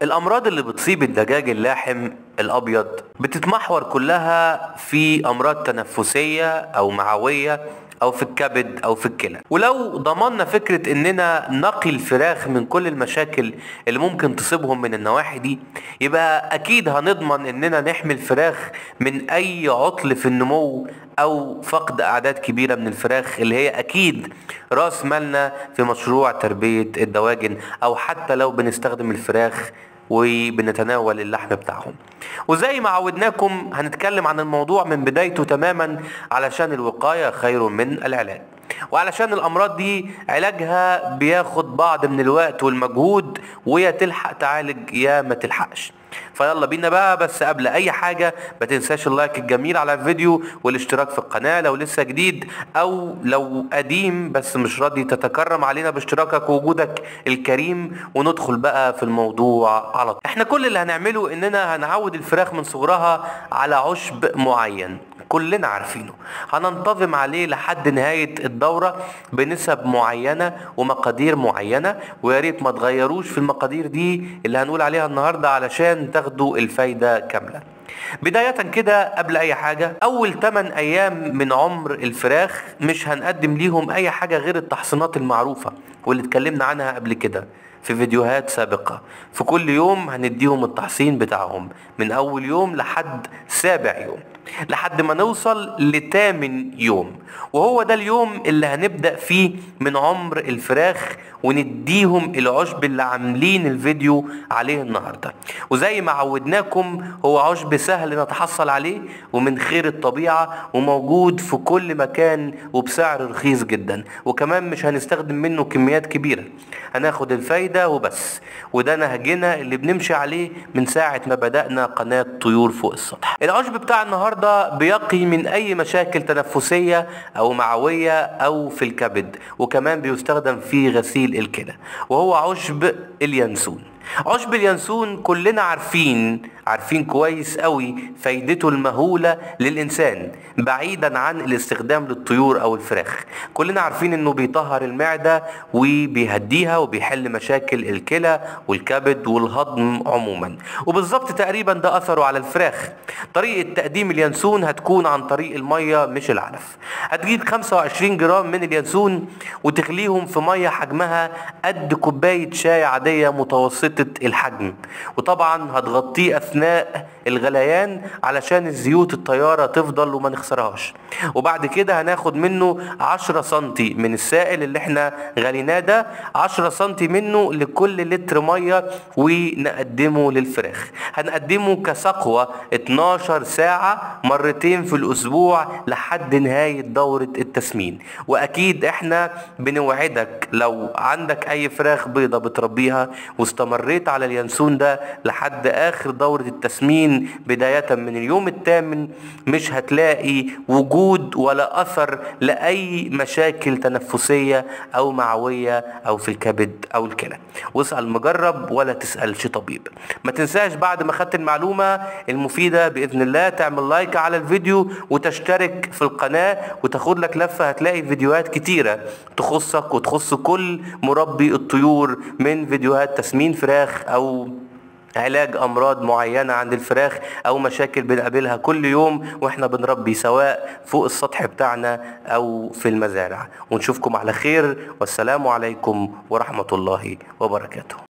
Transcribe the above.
الأمراض اللي بتصيب الدجاج اللاحم الأبيض بتتمحور كلها في أمراض تنفسية أو معوية او في الكبد او في الكلى ولو ضمننا فكرة اننا نقي الفراخ من كل المشاكل اللي ممكن تصيبهم من النواحي دي يبقى اكيد هنضمن اننا نحمي الفراخ من اي عطل في النمو او فقد اعداد كبيرة من الفراخ اللي هي اكيد راس مالنا في مشروع تربية الدواجن او حتى لو بنستخدم الفراخ وبنتناول اللحم بتاعهم وزي ما عودناكم هنتكلم عن الموضوع من بدايته تماما علشان الوقاية خير من العلاج وعلشان الامراض دي علاجها بياخد بعض من الوقت والمجهود ويا تلحق تعالج يا ما تلحقش فيلا بينا بقى بس قبل اي حاجة ما تنساش اللايك الجميل على الفيديو والاشتراك في القناة لو لسه جديد او لو قديم بس مش راضي تتكرم علينا باشتراكك ووجودك الكريم وندخل بقى في الموضوع على طول احنا كل اللي هنعمله اننا هنعود الفراخ من صغرها على عشب معين كلنا عارفينه هننتظم عليه لحد نهاية الدورة بنسب معينة ومقادير معينة ويا ريت ما تغيروش في المقادير دي اللي هنقول عليها النهاردة علشان تاخدوا الفايدة كاملة بداية كده قبل اي حاجة اول 8 ايام من عمر الفراخ مش هنقدم ليهم اي حاجة غير التحصينات المعروفة واللي اتكلمنا عنها قبل كده في فيديوهات سابقة في كل يوم هنديهم التحصين بتاعهم من اول يوم لحد سابع يوم لحد ما نوصل لتامن يوم وهو ده اليوم اللي هنبدأ فيه من عمر الفراخ ونديهم العشب اللي عاملين الفيديو عليه النهاردة وزي ما عودناكم هو عشب سهل نتحصل عليه ومن خير الطبيعة وموجود في كل مكان وبسعر رخيص جدا وكمان مش هنستخدم منه كميات كبيرة هناخد الفايدة وبس وده نهجنا اللي بنمشي عليه من ساعة ما بدأنا قناة طيور فوق السطح العشب بتاع النهاردة بيقي من اي مشاكل تنفسية او معوية او في الكبد وكمان بيستخدم في غسيل الكلى وهو عشب اليانسون عشب اليانسون كلنا عارفين عارفين كويس قوي فايدته المهولة للإنسان بعيدا عن الاستخدام للطيور أو الفراخ كلنا عارفين انه بيطهر المعدة وبيهديها وبيحل مشاكل الكلى والكبد والهضم عموما وبالظبط تقريبا ده أثره على الفراخ طريقة تقديم اليانسون هتكون عن طريق المية مش العلف هتجيب 25 جرام من اليانسون وتخليهم في مية حجمها قد كوباية شاي عادية متوسطة الحجم وطبعا هتغطيه اثناء الغليان علشان الزيوت الطيارة تفضل وما نخسرهاش وبعد كده هناخد منه 10 سنتي من السائل اللي احنا غليناه ده 10 سنتي منه لكل لتر مية ونقدمه للفراخ هنقدمه كسقوة 12 ساعة مرتين في الاسبوع لحد نهاية دورة التسمين واكيد احنا بنوعدك لو عندك اي فراخ بيضة بتربيها واستمريت على اليانسون ده لحد اخر دورة التسمين بداية من اليوم الثامن مش هتلاقي وجود ولا اثر لاي مشاكل تنفسية او معوية او في الكبد او الكلى واسأل مجرب ولا تسألش طبيب ما تنساش بعد ما خدت المعلومة المفيدة باذن الله تعمل لايك على الفيديو وتشترك في القناة وتاخد لك لفة هتلاقي فيديوهات كتيرة تخصك وتخص كل مربي الطيور من فيديوهات تسمين فراخ او علاج امراض معينة عند الفراخ او مشاكل بنقابلها كل يوم واحنا بنربي سواء فوق السطح بتاعنا او في المزارع ونشوفكم على خير والسلام عليكم ورحمة الله وبركاته